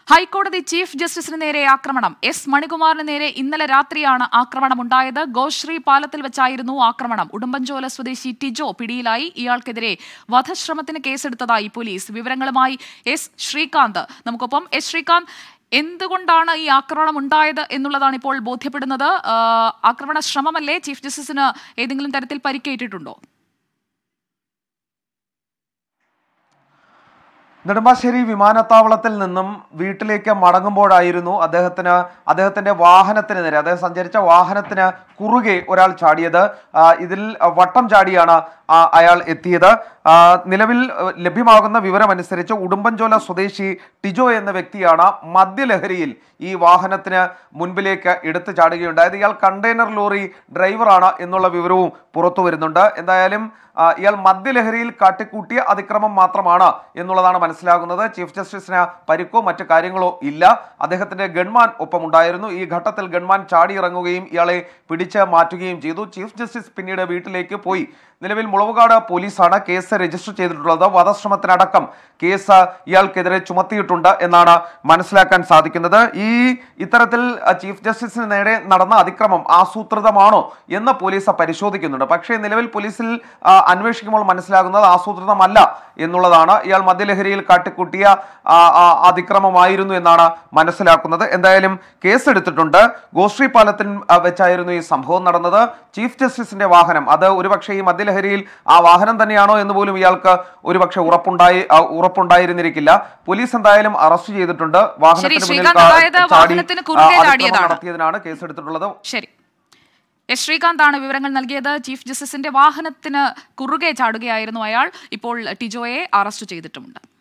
ഹൈക്കോടതി ചീഫ് ജസ്റ്റിസിന് നേരെ ആക്രമണം എസ് മണികുമാറിന് നേരെ ഇന്നലെ രാത്രിയാണ് ആക്രമണമുണ്ടായത് ഗോശ്രീ പാലത്തിൽ വെച്ചായിരുന്നു ആക്രമണം ഉടുമ്പൻചോല സ്വദേശി ടിജോ പിടിയിലായി ഇയാൾക്കെതിരെ വധശ്രമത്തിന് കേസെടുത്തതായി പോലീസ് വിവരങ്ങളുമായി എസ് ശ്രീകാന്ത് നമുക്കൊപ്പം എസ് ശ്രീകാന്ത് എന്തുകൊണ്ടാണ് ഈ ആക്രമണം ഉണ്ടായത് എന്നുള്ളതാണ് ഇപ്പോൾ ബോധ്യപ്പെടുന്നത് ആ, ആക്രമണ ശ്രമമല്ലേ ചീഫ് ജസ്റ്റിസിന് ഏതെങ്കിലും തരത്തിൽ പരിക്കേറ്റിട്ടുണ്ടോ നെടുമ്പാശ്ശേരി വിമാനത്താവളത്തിൽ നിന്നും വീട്ടിലേക്ക് മടങ്ങുമ്പോഴായിരുന്നു അദ്ദേഹത്തിന് അദ്ദേഹത്തിന്റെ വാഹനത്തിന് നേരെ അദ്ദേഹം സഞ്ചരിച്ച വാഹനത്തിന് കുറുകെ ഒരാൾ ചാടിയത് ആ, ഇതിൽ വട്ടം ചാടിയാണ് ആ, അയാൾ എത്തിയത് ആ, നിലവിൽ ആ, ലഭ്യമാകുന്ന വിവരമനുസരിച്ച് ഉടുമ്പൻചോല സ്വദേശി ടിജോ എന്ന വ്യക്തിയാണ് മദ്യലഹരിയിൽ ഈ വാഹനത്തിന് മുൻപിലേക്ക് എടുത്തു ചാടുകയുണ്ടായത് ഇയാൾ കണ്ടെയ്നർ ലോറി ഡ്രൈവറാണ് എന്നുള്ള വിവരവും പുറത്തു വരുന്നുണ്ട് എന്തായാലും ആ, ഇയാൾ മദ്യലഹരിയിൽ കാട്ടിക്കൂട്ടിയ അതിക്രമം മാത്രമാണ് എന്നുള്ളതാണ് മനസ്സിലാകുന്നത് ചീഫ് ജസ്റ്റിസിന് പരിക്കോ മറ്റു കാര്യങ്ങളോ ഇല്ല അദ്ദേഹത്തിന്റെ ഗൺമാൻ ഒപ്പമുണ്ടായിരുന്നു ഈ ഘട്ടത്തിൽ ഗൺമാൻ ചാടിയിറങ്ങുകയും ഇയാളെ പിടിച്ച് മാറ്റുകയും ചെയ്തു ചീഫ് ജസ്റ്റിസ് പിന്നീട് വീട്ടിലേക്ക് പോയി നിലവിൽ മുളവുകാട് പോലീസാണ് കേസ് രജിസ്റ്റർ ചെയ്തിട്ടുള്ളത് വധശ്രമത്തിനടക്കം കേസ് ഇയാൾക്കെതിരെ ചുമത്തിയിട്ടുണ്ട് എന്നാണ് മനസ്സിലാക്കാൻ സാധിക്കുന്നത് ഈ ഇത്തരത്തിൽ ആ, ചീഫ് ജസ്റ്റിസിന് നേരെ നടന്ന അതിക്രമം ആസൂത്രിതമാണോ എന്ന് പോലീസ് പരിശോധിക്കുന്നുണ്ട് പക്ഷേ നിലവിൽ പോലീസിൽ ആ, അന്വേഷിക്കുമ്പോൾ മനസ്സിലാകുന്നത് ആസൂത്രിതമല്ല എന്നുള്ളതാണ് ഇയാൾ മദ്യലഹരിയിൽ കാട്ടിക്കൂട്ടിയ ആ, ആ, അതിക്രമമായിരുന്നു എന്നാണ് മനസ്സിലാക്കുന്നത് എന്തായാലും കേസെടുത്തിട്ടുണ്ട് ഗോശ്രീ പാലത്തിൽ ആ, വെച്ചായിരുന്നു ഈ സംഭവം നടന്നത് ചീഫ് ജസ്റ്റിസിന്റെ വാഹനം അത് ഒരുപക്ഷെ ഈ മദ്യലഹരിയിൽ ആ വാഹനം തന്നെയാണോ എന്ന് പോലും ഇയാൾക്ക് ഒരുപക്ഷെ ഉറപ്പുണ്ടായി ആ, ഉറപ്പുണ്ടായിരുന്നിരിക്കില്ല പോലീസ് എന്തായാലും അറസ്റ്റ് ചെയ്തിട്ടുണ്ട് വാഹനത്തിന് മുന്നിൽ ശ്രീകാന്ത്, കാ- അതായത് ചാടി, വാഹനത്തിന് കുറുകെ ആ, അതിക്രമം ചാടിയതാണ്. നടത്തിയതിനാണ് കേസെടുത്തിട്ടുള്ളത് ശരി എസ് ശ്രീകാന്താണ് വിവരങ്ങൾ നൽകിയത് ചീഫ് ജസ്റ്റിസിന്റെ വാഹനത്തിന് കുറുകെ ചാടുകയായിരുന്നു അയാൾ ഇപ്പോൾ ടിജോയെ അറസ്റ്റ് ചെയ്തിട്ടുമുണ്ട്